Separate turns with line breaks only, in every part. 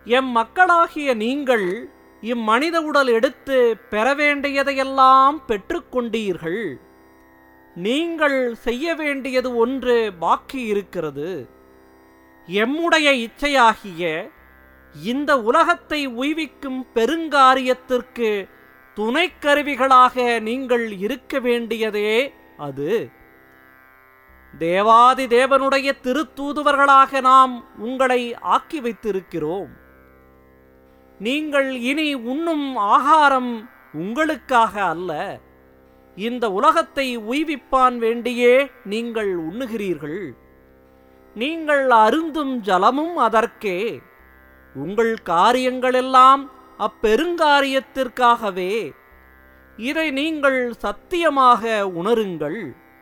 M மக்களாகிய நீங்கள் இம்மனித உடல் எடுத்து பெற வேண்டியதையெல்லாம் பெற்றுக்கொண்டீர்கள் நீங்கள் செய்ய வேண்டியது ஒன்று பாக்கி இருக்கிறது எம்முடைய இச்சையாகிய இந்த உலகத்தை உய்விக்கும் பெருங்காரியத்திற்கு துணைக்கருவிகளாக நீங்கள் இருக்க வேண்டியதே அது தேவாதி தேவனுடைய திருத்தூதுவர்களாக நாம் உங்களை ஆக்கி வைத்திருக்கிறோம் நீங்கள் இனி உண்ணும் ஆகாரம் உங்களுக்காக அல்ல இந்த உலகத்தை உய்விப்பான் வேண்டியே நீங்கள் உண்ணுகிறீர்கள் நீங்கள் அருந்தும் ஜலமும் அதற்கே உங்கள் காரியங்களெல்லாம் அப்பெருங்காரியத்திற்காகவே இதை நீங்கள் சத்தியமாக உணருங்கள்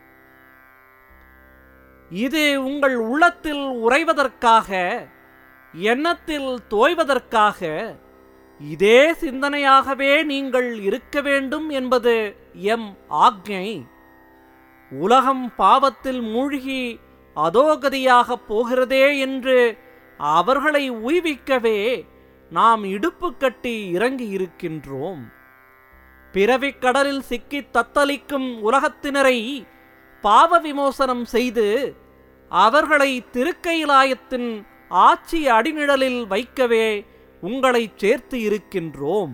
இது உங்கள் உள்ளத்தில் உறைவதற்காக எண்ணத்தில் தோய்வதற்காக இதே சிந்தனையாகவே நீங்கள் இருக்க வேண்டும் என்பது எம் ஆக்ஞை உலகம் பாவத்தில் மூழ்கி அதோகதியாகப் போகிறதே என்று அவர்களை உய்விக்கவே நாம் இடுப்பு கட்டி இறங்கி இருக்கின்றோம் பிறவிக் கடலில் சிக்கித் தத்தளிக்கும் உலகத்தினரை பாவ விமோசனம் செய்து அவர்களை திருக்கைலாயத்தின் ஆட்சி அடிநிழலில் வைக்கவே உங்களை சேர்த்து இருக்கின்றோம்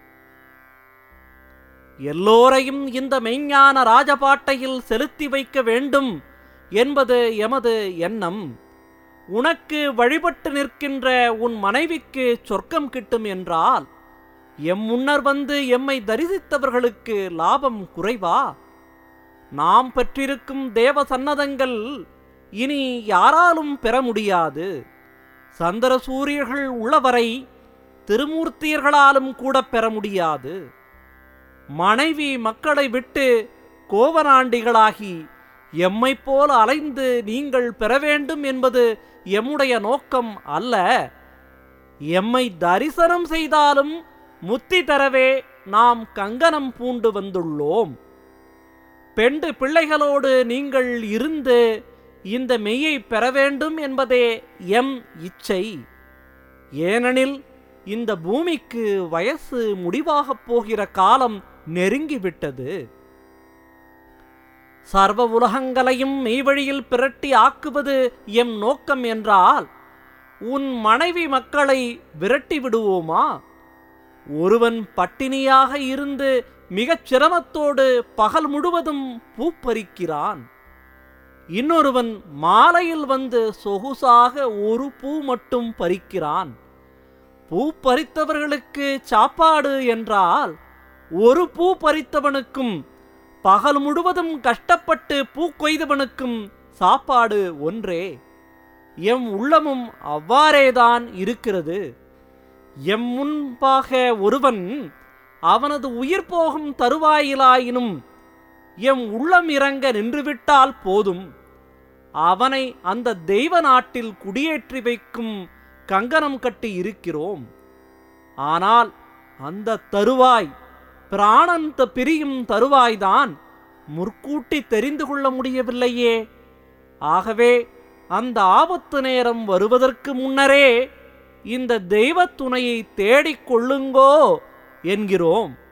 எல்லோரையும் இந்த மெய்ஞான ராஜபாட்டையில் செலுத்தி வைக்க வேண்டும் என்பது எமது எண்ணம் உனக்கு வழிபட்டு நிற்கின்ற உன் மனைவிக்கு சொர்க்கம் கிட்டும் என்றால் எம் முன்னர் வந்து எம்மை தரிசித்தவர்களுக்கு லாபம் குறைவா நாம் பெற்றிருக்கும் தேவ சன்னதங்கள் இனி யாராலும் பெற முடியாது சந்திர சூரியர்கள் உள்ளவரை திருமூர்த்தியர்களாலும் கூட பெற முடியாது மனைவி மக்களை விட்டு கோவனாண்டிகளாகி எம்மைப் போல அலைந்து நீங்கள் பெற வேண்டும் என்பது எம்முடைய நோக்கம் அல்ல எம்மை தரிசனம் செய்தாலும் முத்தி தரவே நாம் கங்கணம் பூண்டு வந்துள்ளோம் பெண்டு பிள்ளைகளோடு நீங்கள் இருந்து இந்த மெய்யை பெற வேண்டும் என்பதே எம் இச்சை ஏனெனில் இந்த பூமிக்கு வயசு முடிவாகப் போகிற காலம் நெருங்கிவிட்டது சர்வ உலகங்களையும் மெய்வழியில் பிரட்டி ஆக்குவது எம் நோக்கம் என்றால் உன் மனைவி மக்களை விரட்டி விடுவோமா ஒருவன் பட்டினியாக இருந்து மிகச் சிரமத்தோடு பகல் முழுவதும் பூப்பறிக்கிறான் இன்னொருவன் மாலையில் வந்து சொகுசாக ஒரு பூ மட்டும் பறிக்கிறான் பூ பறித்தவர்களுக்கு சாப்பாடு என்றால் ஒரு பூ பறித்தவனுக்கும் பகல் முழுவதும் கஷ்டப்பட்டு பூ கொய்தவனுக்கும் சாப்பாடு ஒன்றே எம் உள்ளமும் அவ்வாறேதான் இருக்கிறது எம் முன்பாக ஒருவன் அவனது உயிர் போகும் தருவாயிலாயினும் எம் உள்ளம் இறங்க நின்றுவிட்டால் போதும் அவனை அந்த தெய்வ நாட்டில் குடியேற்றி வைக்கும் கங்கணம் கட்டி இருக்கிறோம் ஆனால் அந்த தருவாய் பிராணந்த பிரியும் தருவாய்தான் முற்கூட்டி தெரிந்து கொள்ள முடியவில்லையே ஆகவே அந்த ஆபத்து நேரம் வருவதற்கு முன்னரே இந்த தெய்வத் துணையை தேடிக் கொள்ளுங்கோ என்கிறோம்